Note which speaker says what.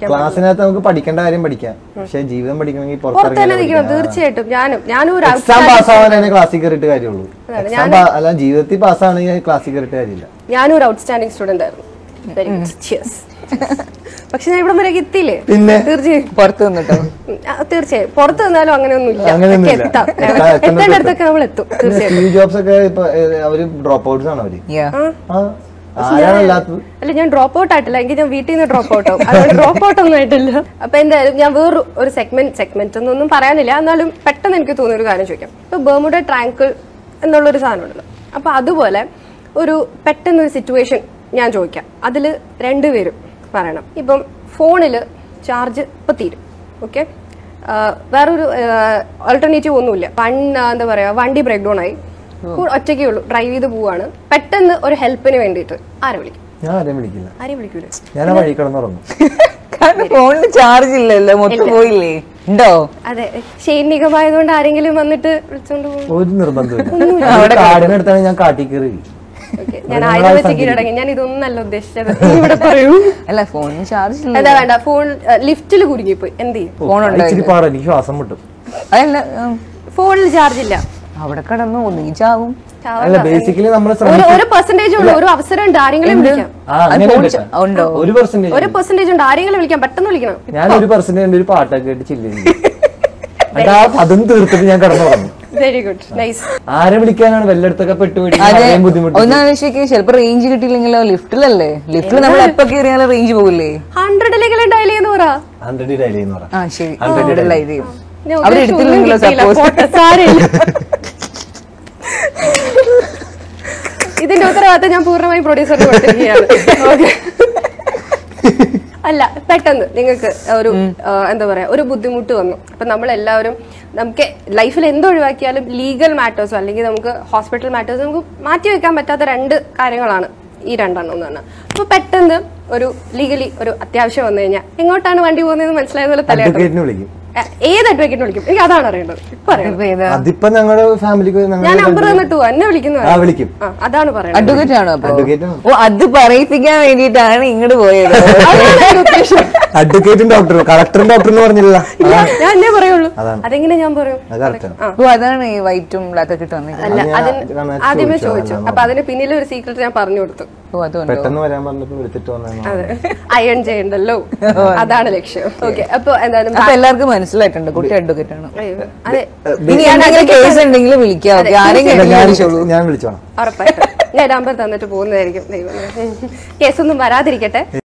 Speaker 1: പഠിക്കാൻ
Speaker 2: ക്ലാസ്സിനകത്ത് നമുക്ക് പഠിക്കേണ്ട കാര്യം പഠിക്കാം പക്ഷെ ജീവിതം പഠിക്കണമെങ്കിൽ
Speaker 1: പുറത്ത് തന്നെ നിൽക്കണം
Speaker 2: പുറത്തിറങ്ങി
Speaker 1: തീർച്ചയായിട്ടും ഞാനും ഞാനും ഒരു
Speaker 2: എക്സാം
Speaker 1: outstanding-
Speaker 2: പാസ്സാവാനേ ക്ലാസ്സിൽ കയറിയിട്ട് കാര്യമുള്ളൂ എക്സാം അല്ല ജീവിതത്തിൽ പാസ്സാണെങ്കിൽ ക്ലാസ്സിൽ കയറിയിട്ട് കാര്യമില്ല
Speaker 1: ഞാനും ഒരു ഔട്ട്സ്റ്റാൻഡിംഗ് സ്റ്റുഡന്റ് ആയിരുന്നു വെരി ഗുഡ് ചിയേഴ്സ് പക്ഷെ ഞാൻ ഇവിടെ വരെ എത്തിയില്ലേ
Speaker 2: പിന്നെ
Speaker 1: തീർച്ചയായും
Speaker 3: പുറത്ത് നിന്നിട്ടോ
Speaker 1: ഉം, ആ, തീർച്ചയായും പുറത്ത് നിന്നാലും അങ്ങനെയൊന്നും ഇല്ല
Speaker 2: അങ്ങനെയൊന്നുമില്ല.
Speaker 1: എത്താം
Speaker 2: എത്താൻ- എത്തേണ്ട
Speaker 1: എത്തേണ്ടടുത്തൊക്കെ നമ്മൾ എത്തും തീർച്ചയായും
Speaker 2: സ്റ്റീവ് ജോബ്സ് ഒക്കെ ഇപ്പൊ ഏഹ്, അവര് ഡ്രോപ്പ് ഔട്ട്സ് ആണ് അവര്
Speaker 3: യാ
Speaker 2: ആ ആരാണല്ലാത്തത്
Speaker 1: അല്ല ഞാൻ ഡ്രോപ്പ് ഔട്ട് ആയിട്ടില്ല എങ്കിൽ ഞാൻ വീട്ടിൽ നിന്ന് ഡ്രോപ്പ് ഔട്ട് ആവും അതുകൊണ്ട് ഡ്രോപ്പ് ഔട്ട് ഒന്നും ആയിട്ടില്ല അപ്പൊ എന്തായാലും ഞാൻ വേറൊരു ഒരു സെഗ്മെന്റ് സെഗ്മെന്റ് എന്നൊന്നും പറയാനില്ല എന്നാലും പെട്ടെന്ന് എനിക്ക് തോന്നിയ ഒരു കാര്യം ചോദിക്കാം ഇപ്പൊ ബർമുഡ ട്രാങ്കിൾ എന്നുള്ളൊരു സാധനമുണ്ടല്ലോ അപ്പൊ അതുപോലെ ഒരു പെട്ടെന്ന് ഒരു സിറ്റുവേഷൻ ഞാൻ ചോദിക്കാം അതിൽ രണ്ടുപേരും പറയണം ഇപ്പം ഫോണിൽ ചാർജ് ഇപ്പൊ തീരും ഓക്കെ വേറൊരു ഓൾട്ടർനേറ്റീവ് ഒന്നുമില്ല വൺ എന്താ പറയാ വണ്ടി ബ്രേക്ക് ഡൗൺ ആയി ഒറ്റയ്ക്കേ ഉള്ളൂ ഡ്രൈവ് ചെയ്ത് പോവാണ് പെട്ടെന്ന് ഒരു ഹെൽപ്പിന് വേണ്ടിയിട്ട് ആരെ വിളിക്കും
Speaker 2: ഞാൻ ആരെയും വിളിക്കില്ല
Speaker 1: ആരെയും വിളിക്കൂല
Speaker 2: ഞാൻ ആ വഴി കിടന്നുറങ്ങും
Speaker 3: കാരണം ഫോണിന് ചാർജ് ഇല്ലല്ലോ മൊത്തം പോയില്ലേ ഉണ്ടോ
Speaker 1: അതെ ക്ഷീണികമായതുകൊണ്ട് ആരെങ്കിലും വന്നിട്ട് വിളിച്ചോണ്ട് പോകും
Speaker 2: ഒരു നിർബന്ധമില്ല കാടിനടുത്താണ് ഞാൻ കാട്ടി കയറി
Speaker 1: Okay, ഞാൻ ആയുധം വെച്ച് കീഴടങ്ങി ഞാൻ ഇതൊന്നല്ല ഉദ്ദേശിച്ചത് നീ ഇവിടെ പറയൂ
Speaker 3: അല്ല ഫോണിന് ചാർജ് ഇല്ല
Speaker 1: എന്താ വേണ്ട ഫോൺ ലിഫ്റ്റിൽ കുടുങ്ങിപ്പോയി എന്ത് ചെയ്യും
Speaker 3: ഫോൺ
Speaker 2: ഇച്ചിരി പാടാ എനിക്ക് ശ്വാസം മുട്ടും
Speaker 3: അതല്ല ഉം,
Speaker 1: ഫോണിൽ ചാർജ് ഇല്ല
Speaker 3: അവിടെ കിടന്നു ഒന്നിച്ചാവും
Speaker 2: അല്ല ബേസിക്കലി നമ്മൾ
Speaker 1: ഒരു ഒരു പെർസെന്റേജ് ഉള്ളൂ ഒരു അവസരം ഉണ്ട് ആരെങ്കിലും വിളിക്കാം
Speaker 2: ആ അങ്ങനെ
Speaker 3: ഫോൺ
Speaker 2: ഉണ്ട്
Speaker 3: ച- ഉണ്ടോ?
Speaker 2: ഒരു പെർസെന്റേജ്
Speaker 1: ഒരു പെർസെന്റേജ് ഉണ്ട് ആരെങ്കിലും വിളിക്കാം പെട്ടെന്ന് വിളിക്കണം
Speaker 2: ഞാൻ ഒരു പെർസെന്റേജ് ഒരു പാട്ടൊക്കെ കേട്ട് ചില്ല എന്നിട്ട് ആ അതും തീർത്തിട്ട് ഞാൻ കിടന്നുറങ്ങും
Speaker 1: വെരി ഗുഡ് നൈസ്
Speaker 2: ആരെ വിളിക്കാനാണ് വല്ലയിടത്തൊക്കെ പെട്ടുപോയി
Speaker 3: അതെ
Speaker 2: ആരെയും ബുദ്ധിമുട്ട്
Speaker 3: ഒന്നാലോചിക്ക് ചിലപ്പോ റേഞ്ച് കിട്ടിയില്ലെങ്കിലോ ലിഫ്റ്റിലല്ലേ ലിഫ്റ്റിൽ നമ്മൾ എപ്പോ കയറിയാലും റേഞ്ച് പോകില്ലേ
Speaker 1: ഹൺഡ്രഡിലെങ്കിലും ഡയൽ ചെയ്യുന്ന പറ
Speaker 2: ഹൺഡ്രഡ് ഡയൽ ചെയ്യുന്ന പറ
Speaker 3: ആ ശരി
Speaker 2: Hundred
Speaker 3: ലൈവ് ചെയ്യും
Speaker 1: ഞാൻ
Speaker 3: അവരെടുത്തില്ലെങ്കിലോ
Speaker 1: ഉദ്ദേശിച്ച ഒന്നും
Speaker 3: സപ്പോസ്
Speaker 1: കിട്ടിയില്ല. പോട്ടെ, സാരമില്ല. ഇതിന്റെ ഉത്തരവാദിത്തം ഞാൻ പൂർണ്ണമായി പ്രൊഡ്യൂസറിന് കൊടുത്തിരിക്കുകയാണ് Okay. അല്ല പെട്ടെന്ന് നിങ്ങൾക്ക് ഒരു ആ, എന്താ പറയാ ഒരു ബുദ്ധിമുട്ട് വന്നു അപ്പൊ നമ്മൾ എല്ലാവരും നമുക്ക് ലൈഫിൽ എന്ത് ഒഴിവാക്കിയാലും ലീഗൽ മാറ്റേഴ്സോ അല്ലെങ്കിൽ നമുക്ക് ഹോസ്പിറ്റൽ മാറ്റേഴ്സോ നമുക്ക് മാറ്റി വെക്കാൻ പറ്റാത്ത രണ്ട് കാര്യങ്ങളാണ് ഈ രണ്ടെണ്ണം എന്ന് പറഞ്ഞാൽ അപ്പൊ പെട്ടെന്ന് ഒരു ലീഗലി ഒരു അത്യാവശ്യം വന്നു കഴിഞ്ഞാൽ എങ്ങോട്ടാണ് വണ്ടി പോകുന്നതെന്ന് മനസ്സിലായതുപോലെ തലയാട്ടം
Speaker 2: അഡ്വക്കേറ്റിനെ വിളിക്കും
Speaker 1: ഏ- ഏത് അഡ്വക്കേറ്റിനെ വിളിക്കും എനിക്ക് അതാണ് അറിയേണ്ടത് ഇപ്പൊ അറിയണം
Speaker 3: ഇപ്പൊ ഏതാ
Speaker 2: അതിപ്പോ ഞങ്ങളുടെ ഫാമിലിക്ക്
Speaker 1: ഞാൻ നമ്പർ തന്നിട്ടു എന്നെ വിളിക്കുന്നു
Speaker 2: ആ വിളിക്കും
Speaker 1: ആ അതാണ് പറയണത്
Speaker 3: അഡ്വക്കേറ്റ് ആണോ അപ്പൊ
Speaker 2: അഡ്വക്കേറ്റ്
Speaker 3: ഓ അത് പറയിപ്പിക്കാൻ വേണ്ടിയിട്ടാണ് ഇങ്ങോട്ട് പോയത്
Speaker 1: അതാണ് എന്റെ ഉദ്ദേശം
Speaker 2: അഡ്വക്കേറ്റും ഡോക്ടറും കളക്ടറും ഡോക്ടർ എന്ന് പറഞ്ഞില്ല
Speaker 1: ഇല്ല ഞാൻ എന്നേ പറയുള്ളൂ
Speaker 2: അതാണ്.
Speaker 1: അതെങ്ങനെ ഞാൻ പറയും
Speaker 2: അത് കറക്റ്റാണ്
Speaker 1: ആ
Speaker 3: ഓ അതാണ് ഈ വൈറ്റും ബ്ലാക്ക് ഒക്കെ ഇട്ട് വന്നിരിക്കുന്നത്
Speaker 1: അല്ല
Speaker 2: അത് ഞാൻ
Speaker 1: അതിന്
Speaker 2: കാണാൻ
Speaker 1: ആദ്യമേ
Speaker 2: ചോദിച്ചു,
Speaker 1: ചോദിച്ചു
Speaker 2: അതാണ്
Speaker 1: അപ്പൊ അതിന് പിന്നിൽ ഒരു സീക്രട്ട് ഞാൻ പറഞ്ഞു കൊടുത്തു
Speaker 3: ഓ അതുകൊണ്ട്
Speaker 2: പെട്ടെന്ന് വരാൻ പറഞ്ഞപ്പോ എടുത്തിട്ട് വന്നതാണ്
Speaker 1: അതെ അയൺ ചെയ്യണ്ടല്ലോ അതാണ് ലക്ഷ്യം ഓക്കെ അപ്പൊ എന്തായാലും
Speaker 3: അപ്പൊ എല്ലാവർക്കും മനസ്സിലായിട്ടുണ്ട് കുട്ടി അഡ്വക്കേറ്റ് ആണ്
Speaker 1: അയ്യോ, അതെ
Speaker 3: ഇനി എന്തെങ്കിലും കേസ് ഉണ്ടെങ്കിൽ വിളിക്കാം ഓക്കെ ആരെങ്കിലും
Speaker 2: ഞാൻ ഞാൻ വിളിച്ചോളാം
Speaker 1: ഉറപ്പായിട്ടും ഞാൻ നമ്പർ തന്നിട്ട് പോകുന്നതായിരിക്കും ദൈവം കേസൊന്നും വരാതിരിക്കട്ടെ